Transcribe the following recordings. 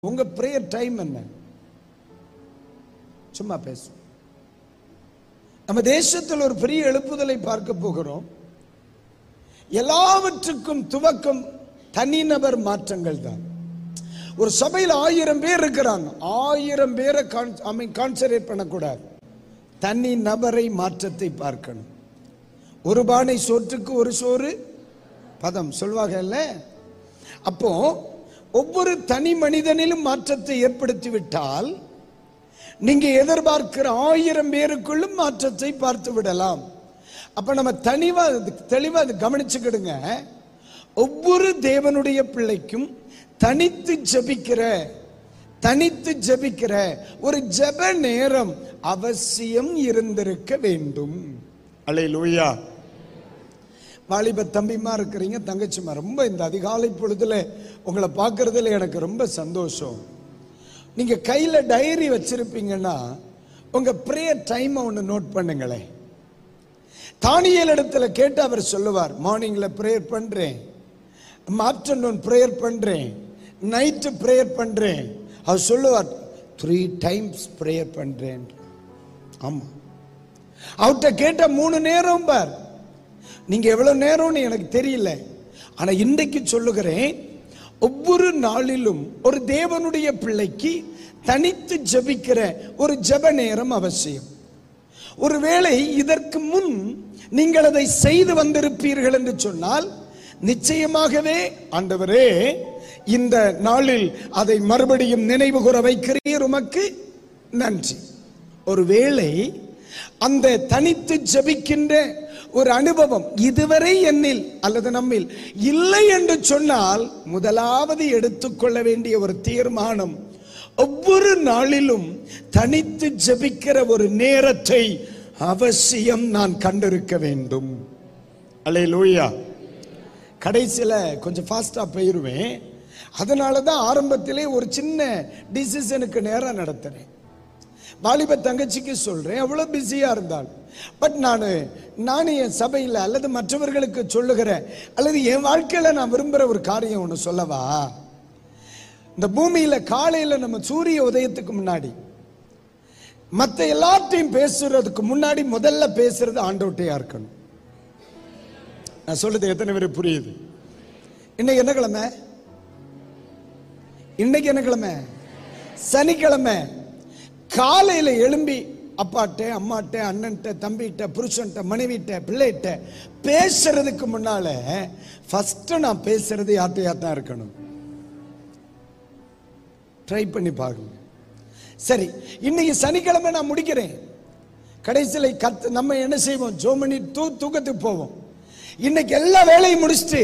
உங்க prayer time என்ன சும்மா பேசும் நம்ம தேசத்தில் ஒரு பெரிய எழுப்புதலை பார்க்க போகிறோம் எல்லாவற்றுக்கும் துவக்கம் தனிநபர் மாற்றங்கள் தான் ஒரு சபையில் ஆயிரம் பேர் இருக்கிறாங்க ஆயிரம் பேரை கான்சன்ட்ரேட் பண்ணக்கூடாது தனி நபரை மாற்றத்தை பார்க்கணும் ஒரு பானை சோற்றுக்கு ஒரு சோறு பதம் சொல்வாங்கல்ல அப்போ ஒவ்வொரு தனி மனிதனிலும் மாற்றத்தை ஏற்படுத்தி விட்டால் நீங்க எதிர்பார்க்கிற ஆயிரம் பேருக்குள்ளும் மாற்றத்தை பார்த்து விடலாம் அப்ப நம்ம தனிவா தெளிவா அது கவனிச்சுக்கிடுங்க ஒவ்வொரு தேவனுடைய பிள்ளைக்கும் தனித்து ஜெபிக்கிற தனித்து ஜெபிக்கிற ஒரு ஜெப நேரம் அவசியம் இருந்திருக்க வேண்டும் அலையிலூயா வாலிப தம்பிமா இருக்கிறீங்க தங்கச்சிமா ரொம்ப இந்த அதிகாலை பொழுதுல உங்களை பார்க்கறதுல எனக்கு ரொம்ப சந்தோஷம் நீங்க கையில டைரி வச்சிருப்பீங்கன்னா உங்க ப்ரேயர் டைம் ஒன்று நோட் பண்ணுங்களேன் தானியல் இடத்துல கேட்டு அவர் சொல்லுவார் மார்னிங்ல ப்ரேயர் பண்றேன் ஆஃப்டர்நூன் ப்ரேயர் பண்றேன் நைட்டு ப்ரேயர் பண்றேன் அவர் சொல்லுவார் த்ரீ டைம்ஸ் ப்ரேயர் பண்றேன் ஆமா அவர்கிட்ட கேட்ட மூணு நேரம் பார் நீங்க எவ்வளவு நேரம்னு எனக்கு தெரியல ஆனா இன்றைக்கு சொல்லுகிறேன் ஒவ்வொரு நாளிலும் ஒரு தேவனுடைய பிள்ளைக்கு தனித்து ஜெபிக்கிற ஒரு ஜெப நேரம் அவசியம் ஒருவேளை இதற்கு முன் நீங்கள் அதை செய்து வந்திருப்பீர்கள் என்று சொன்னால் நிச்சயமாகவே ஆண்டவரே இந்த நாளில் அதை மறுபடியும் நினைவு கூற வைக்கிறீர் உமக்கு நன்றி ஒருவேளை அந்த தனித்து ஜெபிக்கின்ற ஒரு அனுபவம் இதுவரை என்னில் அல்லது நம்மில் இல்லை என்று சொன்னால் முதலாவது எடுத்துக்கொள்ள வேண்டிய ஒரு தீர்மானம் ஒவ்வொரு நாளிலும் தனித்து ஜெபிக்கிற ஒரு நேரத்தை அவசியம் நான் கண்டிருக்க வேண்டும் அலே லூயா கடைசியில் கொஞ்சம் ஃபாஸ்டா போயிருவேன் அதனால தான் ஆரம்பத்திலே ஒரு சின்ன டிசிஷனுக்கு நேரம் நடத்துறேன் வாலிப தங்கச்சிக்கு சொல்றேன் அவ்வளவு பிஸியா இருந்தால் பட் நான் நான் என் சபையில் அல்லது மற்றவர்களுக்கு சொல்லுகிற அல்லது என் வாழ்க்கையில நான் விரும்புகிற ஒரு காரியம் ஒன்று சொல்லவா இந்த பூமியில காலையில நம்ம சூரிய உதயத்துக்கு முன்னாடி மற்ற எல்லாத்தையும் பேசுறதுக்கு முன்னாடி முதல்ல பேசுறது ஆண்டோட்டையா இருக்கணும் நான் சொல்றது எத்தனை பேர் புரியுது இன்னைக்கு என்ன கிழமை இன்னைக்கு என்ன கிழமை சனிக்கிழமை காலையில எழும்பி அப்பாட்ட அம்மாட்ட அண்ணன்ட்ட தம்பிகிட்ட புருஷன்ட்ட மனைவிட்ட பிள்ளைகிட்ட பேசுறதுக்கு முன்னால ஃபர்ஸ்ட் நான் பேசுறது யார்ட்டையா தான் இருக்கணும் ட்ரை பண்ணி பாருங்க சரி இன்னைக்கு சனிக்கிழமை நான் முடிக்கிறேன் கடைசியில் கத்து நம்ம என்ன செய்வோம் ஜோமணி தூ தூக்கத்துக்கு போவோம் இன்னைக்கு எல்லா வேலையும் முடிச்சுட்டு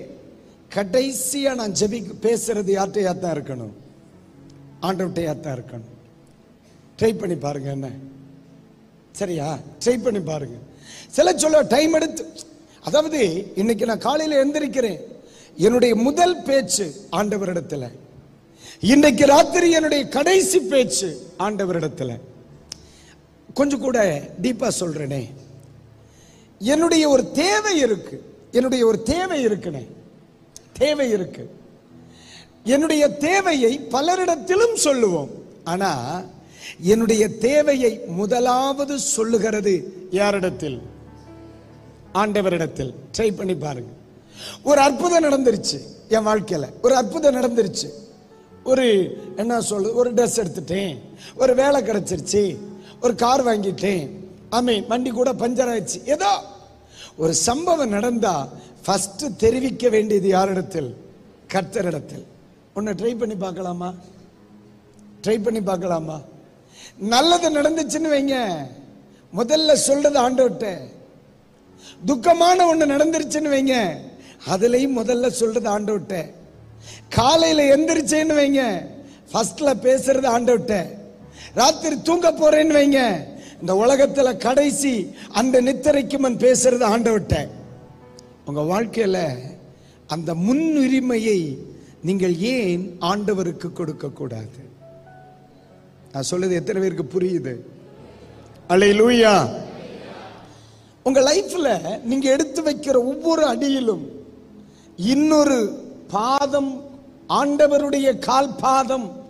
கடைசியா நான் ஜெபி பேசுறது யார்கிட்டயா தான் இருக்கணும் ஆண்டவட்டையா தான் இருக்கணும் ட்ரை பண்ணி பாருங்க என்ன சரியா ட்ரை பண்ணி பாருங்க சில சொல்ல டைம் எடுத்து அதாவது இன்னைக்கு நான் காலையில் எந்திரிக்கிறேன் என்னுடைய முதல் பேச்சு ஆண்டவரிடத்துல இன்னைக்கு ராத்திரி என்னுடைய கடைசி பேச்சு ஆண்டவரிடத்துல கொஞ்சம் கூட டீப்பா சொல்றேனே என்னுடைய ஒரு தேவை இருக்கு என்னுடைய ஒரு தேவை இருக்குனே தேவை இருக்கு என்னுடைய தேவையை பலரிடத்திலும் சொல்லுவோம் ஆனா என்னுடைய தேவையை முதலாவது சொல்லுகிறது யாரிடத்தில் ஆண்டவரிடத்தில் ட்ரை பண்ணி பாருங்க ஒரு அற்புதம் நடந்துருச்சு என் வாழ்க்கையில ஒரு அற்புதம் நடந்துருச்சு ஒரு என்ன சொல்லு ஒரு ட்ரெஸ் எடுத்துட்டேன் ஒரு வேலை கிடைச்சிருச்சு ஒரு கார் வாங்கிட்டேன் ஆமே வண்டி கூட பஞ்சர் ஆயிடுச்சு ஏதோ ஒரு சம்பவம் நடந்தா ஃபர்ஸ்ட் தெரிவிக்க வேண்டியது யாரிடத்தில் கர்த்தரிடத்தில் ஒன்னு ட்ரை பண்ணி பார்க்கலாமா ட்ரை பண்ணி பார்க்கலாமா நல்லது நடந்துச்சுன்னு வைங்க முதல்ல சொல்றது ஆண்டவர்கிட்ட துக்கமான ஒண்ணு நடந்துருச்சுன்னு வைங்க அதுலயும் முதல்ல சொல்றது ஆண்டவர்கிட்ட காலையில எந்திரிச்சேன்னு வைங்க ஃபர்ஸ்ட்ல பேசுறது ஆண்டவர்கிட்ட ராத்திரி தூங்க போறேன்னு வைங்க இந்த உலகத்துல கடைசி அந்த நித்திரைக்கு மன் பேசுறது ஆண்டவர்கிட்ட உங்க வாழ்க்கையில அந்த முன்னுரிமையை நீங்கள் ஏன் ஆண்டவருக்கு கொடுக்க கூடாது நான் சொல்றது எத்தனை பேருக்கு புரியுது அலை லூயா உங்க லைஃப்ல நீங்க எடுத்து வைக்கிற ஒவ்வொரு அடியிலும் இன்னொரு பாதம் ஆண்டவருடைய கால் பாதம்